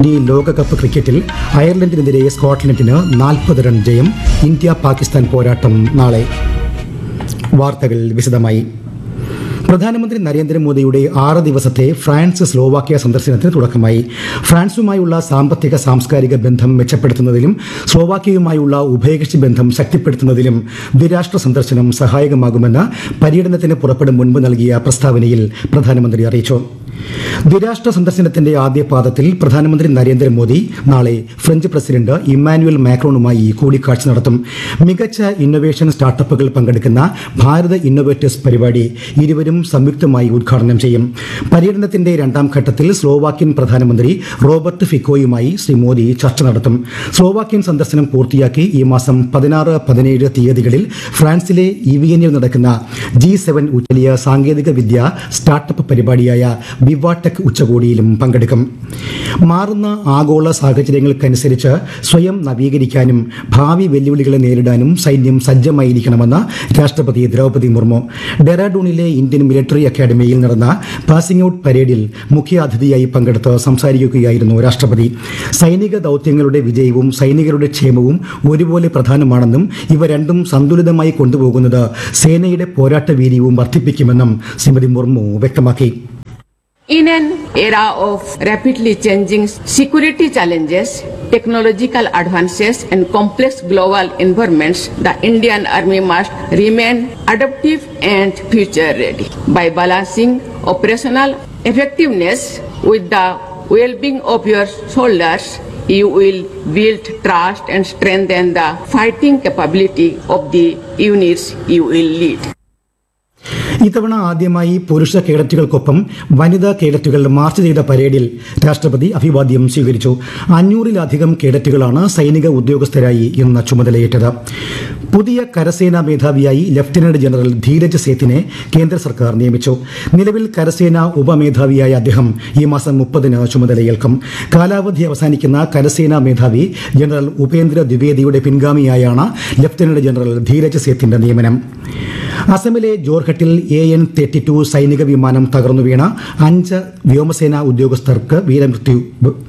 ഈ ലോകകപ്പ് ക്രിക്കറ്റിൽ അയർലൻഡിനെതിരെ സ്കോട്ട്ലൻഡിന് നാൽപ്പത് റൺ ജയം ഇന്ത്യ പാകിസ്ഥാൻ പോരാട്ടം നാളെ വാർത്തകൾ വിശദമായി പ്രധാനമന്ത്രി നരേന്ദ്രമോദിയുടെ ആറ് ദിവസത്തെ ഫ്രാൻസ് സ്ലോവാക്യ സന്ദർശനത്തിന് തുടക്കമായി ഫ്രാൻസുമായുള്ള സാമ്പത്തിക സാംസ്കാരിക ബന്ധം മെച്ചപ്പെടുത്തുന്നതിലും സ്ലോവാക്യയുമായുള്ള ഉഭയകക്ഷി ബന്ധം ശക്തിപ്പെടുത്തുന്നതിലും ദ്വിരാഷ്ട്ര സന്ദർശനം സഹായകമാകുമെന്ന് പര്യടനത്തിന് പുറപ്പെടും മുൻപ് നൽകിയ പ്രസ്താവനയിൽ പ്രധാനമന്ത്രി അറിയിച്ചു ദ്വിരാഷ്ട്ര സന്ദർശനത്തിന്റെ ആദ്യ പാദത്തിൽ പ്രധാനമന്ത്രി നരേന്ദ്രമോദി നാളെ ഫ്രഞ്ച് പ്രസിഡന്റ് ഇമ്മാനുവൽ മാക്രോണുമായി കൂടിക്കാഴ്ച നടത്തും മികച്ച ഇന്നൊവേഷൻ സ്റ്റാർട്ടപ്പുകൾ പങ്കെടുക്കുന്ന ഭാരത് ഇന്നൊവേറ്റേഴ്സ് പരിപാടി ഇരുവരും സംയുക്തമായി ഉദ്ഘാടനം ചെയ്യും പര്യടനത്തിന്റെ രണ്ടാം ഘട്ടത്തിൽ സ്ലോവാക്യൻ പ്രധാനമന്ത്രി റോബർട്ട് ഫിക്കോയുമായി ശ്രീ മോദി ചർച്ച നടത്തും സ്ലോവാക്യൻ സന്ദർശനം പൂർത്തിയാക്കി ഈ മാസം പതിനാറ് പതിനേഴ് തീയതികളിൽ ഫ്രാൻസിലെ ഇവിയനിൽ നടക്കുന്ന ജി സെവൻ വലിയ സാങ്കേതിക വിദ്യ സ്റ്റാർട്ടപ്പ് പരിപാടിയായ വിവാടെക് ഉച്ചകോടിയിലും പങ്കെടുക്കും മാറുന്ന ആഗോള സാഹചര്യങ്ങൾക്കനുസരിച്ച് സ്വയം നവീകരിക്കാനും ഭാവി വെല്ലുവിളികളെ നേരിടാനും സൈന്യം സജ്ജമായിരിക്കണമെന്ന് രാഷ്ട്രപതി ദ്രൗപദി മുർമു ഡെറാഡൂണിലെ ഇന്ത്യൻ മിലിറ്ററി അക്കാദമിയിൽ നടന്ന പാസിംഗ് ഔട്ട് പരേഡിൽ മുഖ്യാതിഥിയായി പങ്കെടുത്ത് സംസാരിക്കുകയായിരുന്നു രാഷ്ട്രപതി സൈനിക ദൗത്യങ്ങളുടെ വിജയവും സൈനികരുടെ ക്ഷേമവും ഒരുപോലെ പ്രധാനമാണെന്നും ഇവ രണ്ടും സന്തുലിതമായി കൊണ്ടുപോകുന്നത് സേനയുടെ പോരാട്ട വീര്യവും വർദ്ധിപ്പിക്കുമെന്നും ശ്രീമതി മുർമു വ്യക്തമാക്കി In an era of rapidly changing security challenges, technological advances, and complex global environments, the Indian Army must remain adaptive and future ready. By balancing operational effectiveness with the well being of your soldiers, you will build trust and strengthen the fighting capability of the units you will lead. ഇത്തവണ ആദ്യമായി പുരുഷ കേഡറ്റുകൾക്കൊപ്പം വനിതാ കേഡറ്റുകൾ March ചെയ്ത പരേഡിൽ രാഷ്ട്രപതി അഭിവാദ്യം സ്വീകരിച്ചു അഞ്ഞൂറിലധികം കേഡറ്റുകളാണ് സൈനിക ഉദ്യോഗസ്ഥരായി ഇന്ന് ചുമതലയേറ്റത് പുതിയ കരസേനാ മേധാവിയായി ലഫ്റ്റനന്റ് ജനറൽ ധീരജ് സേത്തിനെ കേന്ദ്ര സർക്കാർ നിയമിച്ചു നിലവിൽ കരസേനാ ഉപമേധാവിയായ അദ്ദേഹം ഈ മാസം മുപ്പതിന് ചുമതലയേൽക്കും കാലാവധി അവസാനിക്കുന്ന കരസേനാ മേധാവി ജനറൽ ഉപേന്ദ്ര ദ്വിവേദിയുടെ പിൻഗാമിയായാണ് ലഫ്റ്റനന്റ് ജനറൽ ധീരജ് സേത്തിന്റെ നിയമനം അസമിലെ ജോർഹട്ടിൽ എ എൻ തേർട്ടി ടു സൈനിക വിമാനം തകർന്നു വീണ അഞ്ച് വ്യോമസേനാ ഉദ്യോഗസ്ഥർക്ക് വീരമൃത്യു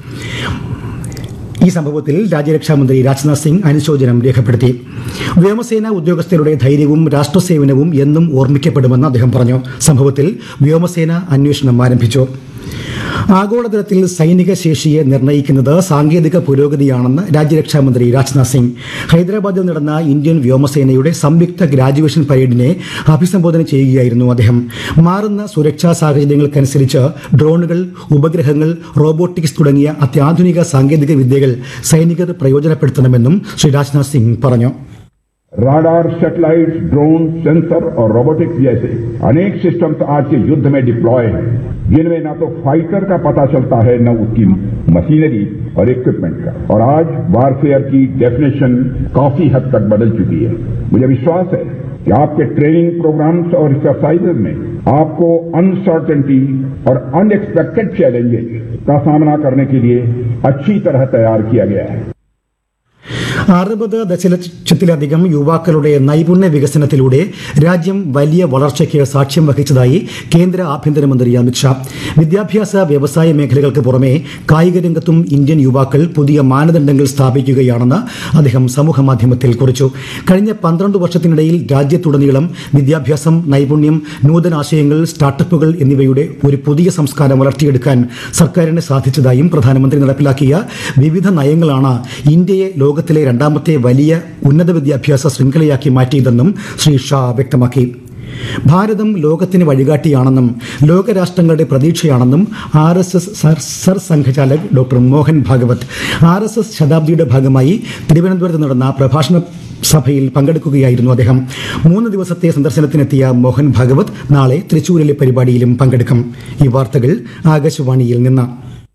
ഈ സംഭവത്തിൽ രാജ്യരക്ഷാമന്ത്രി രാജ്നാഥ് സിംഗ് അനുശോചനം രേഖപ്പെടുത്തി വ്യോമസേനാ ഉദ്യോഗസ്ഥരുടെ ധൈര്യവും രാഷ്ട്രസേവനവും എന്നും ഓർമ്മിക്കപ്പെടുമെന്ന് അദ്ദേഹം പറഞ്ഞു സംഭവത്തിൽ വ്യോമസേന അന്വേഷണം ആരംഭിച്ചു ആഗോളതലത്തിൽ സൈനിക ശേഷിയെ നിർണ്ണയിക്കുന്നത് സാങ്കേതിക പുരോഗതിയാണെന്ന് രാജ്യരക്ഷാമന്ത്രി രാജ്നാഥ് സിംഗ് ഹൈദരാബാദിൽ നടന്ന ഇന്ത്യൻ വ്യോമസേനയുടെ സംയുക്ത ഗ്രാജുവേഷൻ പരേഡിനെ അഭിസംബോധന ചെയ്യുകയായിരുന്നു അദ്ദേഹം മാറുന്ന സുരക്ഷാ സാഹചര്യങ്ങൾക്കനുസരിച്ച് ഡ്രോണുകൾ ഉപഗ്രഹങ്ങൾ റോബോട്ടിക്സ് തുടങ്ങിയ അത്യാധുനിക സാങ്കേതിക വിദ്യകൾ സൈനികർ പ്രയോജനപ്പെടുത്തണമെന്നും ശ്രീ രാജ്നാഥ് സിംഗ് പറഞ്ഞു राडार सैटेलाइट ड्रोन सेंसर और रोबोटिक्स जैसे अनेक सिस्टम्स आज के युद्ध में डिप्लॉय हैं जिनमें न तो फाइटर का पता चलता है न उसकी मशीनरी और इक्विपमेंट का और आज वारफेयर की डेफिनेशन काफी हद तक बदल चुकी है मुझे विश्वास है कि आपके ट्रेनिंग प्रोग्राम्स और एक्सरसाइजेज में आपको अनसर्टेनिटी और अनएक्सपेक्टेड चैलेंजेस का सामना करने के लिए अच्छी तरह तैयार किया गया है അറുപത് ദശലക്ഷത്തിലധികം യുവാക്കളുടെ നൈപുണ്യ വികസനത്തിലൂടെ രാജ്യം വലിയ വളർച്ചയ്ക്ക് സാക്ഷ്യം വഹിച്ചതായി കേന്ദ്ര ആഭ്യന്തരമന്ത്രി അമിത്ഷാ വിദ്യാഭ്യാസ വ്യവസായ മേഖലകൾക്ക് പുറമെ കായിക രംഗത്തും ഇന്ത്യൻ യുവാക്കൾ പുതിയ മാനദണ്ഡങ്ങൾ സ്ഥാപിക്കുകയാണെന്ന് അദ്ദേഹം സമൂഹമാധ്യമത്തിൽ കുറിച്ചു കഴിഞ്ഞ പന്ത്രണ്ട് വർഷത്തിനിടയിൽ രാജ്യത്തുടനീളം വിദ്യാഭ്യാസം നൈപുണ്യം നൂതനാശയങ്ങൾ സ്റ്റാർട്ടപ്പുകൾ എന്നിവയുടെ ഒരു പുതിയ സംസ്കാരം വളർത്തിയെടുക്കാൻ സർക്കാരിന് സാധിച്ചതായും പ്രധാനമന്ത്രി നടപ്പിലാക്കിയ വിവിധ നയങ്ങളാണ് ഇന്ത്യയെ ലോകത്തിലെ രണ്ടാമത്തെ വലിയ ഉന്നത വിദ്യാഭ്യാസ ശൃംഖലയാക്കി മാറ്റിയതെന്നും ശ്രീ ഷാ വ്യക്തമാക്കി ഭാരതം ലോകത്തിന് വഴികാട്ടിയാണെന്നും ലോകരാഷ്ട്രങ്ങളുടെ പ്രതീക്ഷയാണെന്നും ആർ എസ് എസ് സർ സംഘചാലക് doctor Mohan Bhagwat R S S ശതാബ്ദിയുടെ ഭാഗമായി തിരുവനന്തപുരത്ത് നടന്ന പ്രഭാഷണ സഭയിൽ പങ്കെടുക്കുകയായിരുന്നു അദ്ദേഹം മൂന്ന് ദിവസത്തെ സന്ദർശനത്തിനെത്തിയ മോഹൻ ഭാഗവത് നാളെ തൃശൂരിലെ പരിപാടിയിലും പങ്കെടുക്കും ഈ വാർത്തകൾ ആകാശവാണിയിൽ നിന്ന്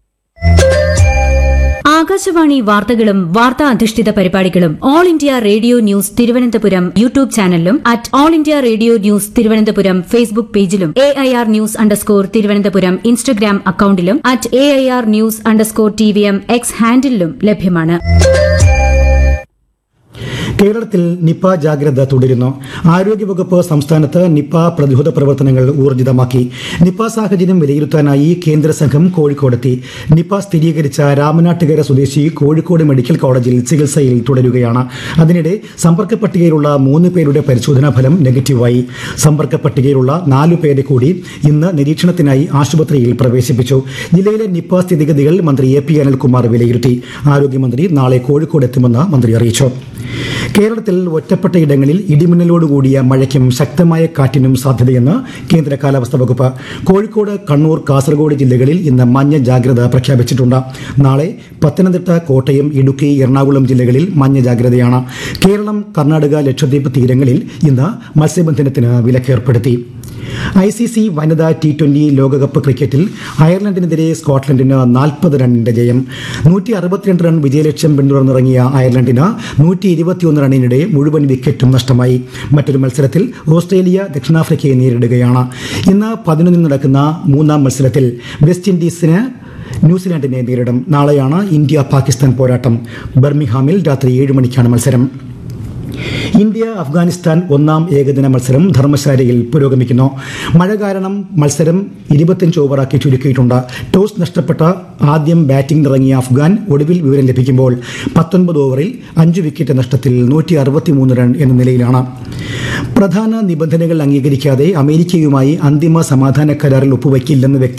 ആകാശവാണി വാർത്തകളും വാർത്താ അധിഷ്ഠിത പരിപാടികളും all India radio news Thiruvananthapuram YouTube ചാനലിലും at all India radio news Thiruvananthapuram Facebook പേജിലും A I R news underscore Thiruvananthapuram Instagram അക്കൌണ്ടിലും at A I R news underscore T V M X ഹാൻഡിലും ലഭ്യമാണ് കേരളത്തിൽ നിപ ജാഗ്രത തുടരുന്നു ആരോഗ്യവകുപ്പ് സംസ്ഥാനത്ത് നിപ പ്രതിരോധ പ്രവർത്തനങ്ങൾ ഊർജിതമാക്കി നിപ സാഹചര്യം വിലയിരുത്താനായി കേന്ദ്ര സംഘം കോഴിക്കോടെത്തി നിപ സ്ഥിരീകരിച്ച രാമനാട്ടുകര സ്വദേശി കോഴിക്കോട് മെഡിക്കൽ കോളേജിൽ ചികിത്സയിൽ തുടരുകയാണ് അതിനിടെ സമ്പർക്ക പട്ടികയിലുള്ള മൂന്ന് പേരുടെ പരിശോധനാ ഫലം നെഗറ്റീവായി സമ്പർക്ക പട്ടികയിലുള്ള നാലു പേരെ കൂടി ഇന്ന് നിരീക്ഷണത്തിനായി ആശുപത്രിയിൽ പ്രവേശിപ്പിച്ചു ജില്ലയിലെ നിപ സ്ഥിതിഗതികൾ മന്ത്രി എ പി അനിൽകുമാർ വിലയിരുത്തി ആരോഗ്യമന്ത്രി നാളെ കോഴിക്കോട് എത്തുമെന്ന് മന്ത്രി അറിയിച്ചു കേരളത്തിൽ ഒറ്റപ്പെട്ട ഇടങ്ങളിൽ ഇടിമിന്നലോടുകൂടിയ മഴയ്ക്കും ശക്തമായ കാറ്റിനും സാധ്യതയെന്ന് കേന്ദ്ര കാലാവസ്ഥാ വകുപ്പ് കോഴിക്കോട് കണ്ണൂർ കാസർഗോഡ് ജില്ലകളിൽ ഇന്ന് മഞ്ഞ ജാഗ്രത പ്രഖ്യാപിച്ചിട്ടുണ്ട് നാളെ പത്തനംതിട്ട കോട്ടയം ഇടുക്കി എറണാകുളം ജില്ലകളിൽ മഞ്ഞ ജാഗ്രതയാണ് കേരളം കർണാടക ലക്ഷദ്വീപ് തീരങ്ങളിൽ ഇന്ന് മത്സ്യബന്ധനത്തിന് വിലക്കേർപ്പെടുത്തി ഐ സി സി വനിതാ ടി ട്വന്റി ലോകകപ്പ് ക്രിക്കറ്റിൽ അയർലൻഡിനെതിരെ സ്കോട്ട്ലൻഡിന് നാൽപ്പത് റണ്ണിന്റെ ജയം നൂറ്റി അറുപത്തിരണ്ട് റൺ വിജയലക്ഷ്യം പിന്തുടർന്നിറങ്ങിയ അയർലൻഡിന് നൂറ്റി ഇരുപത്തിയൊന്ന് റണ്ണിനിടെ മുഴുവൻ വിക്കറ്റും നഷ്ടമായി മറ്റൊരു മത്സരത്തിൽ ഓസ്ട്രേലിയ ദക്ഷിണാഫ്രിക്കയെ നേരിടുകയാണ് ഇന്ന് പതിനൊന്നിന് നടക്കുന്ന മൂന്നാം മത്സരത്തിൽ വെസ്റ്റ് ഇൻഡീസിന് ന്യൂസിലാൻഡിനെ നേരിടും നാളെയാണ് ഇന്ത്യ പാകിസ്ഥാൻ പോരാട്ടം ബർമിഹാമിൽ രാത്രി ഏഴ് മണിക്കാണ് മത്സരം ഇന്ത്യ അഫ്ഗാനിസ്ഥാൻ ഒന്നാം ഏകദിന മത്സരം ധർമ്മശാലയിൽ പുരോഗമിക്കുന്നു മഴ കാരണം മത്സരം ഇരുപത്തിയഞ്ച് ഓവറാക്കി ചുരുക്കിയിട്ടുണ്ട് ടോസ് നഷ്ടപ്പെട്ട ആദ്യം ബാറ്റിംഗ് ഇറങ്ങിയ അഫ്ഗാൻ ഒടുവിൽ വിവരം ലഭിക്കുമ്പോൾ പത്തൊൻപത് ഓവറിൽ അഞ്ച് വിക്കറ്റ് നഷ്ടത്തിൽ നൂറ്റി അറുപത്തിമൂന്ന് റൺ എന്ന നിലയിലാണ് പ്രധാന നിബന്ധനകൾ അംഗീകരിക്കാതെ അമേരിക്കയുമായി അന്തിമ സമാധാന കരാറിൽ ഒപ്പുവയ്ക്കില്ലെന്ന് വ്യക്തം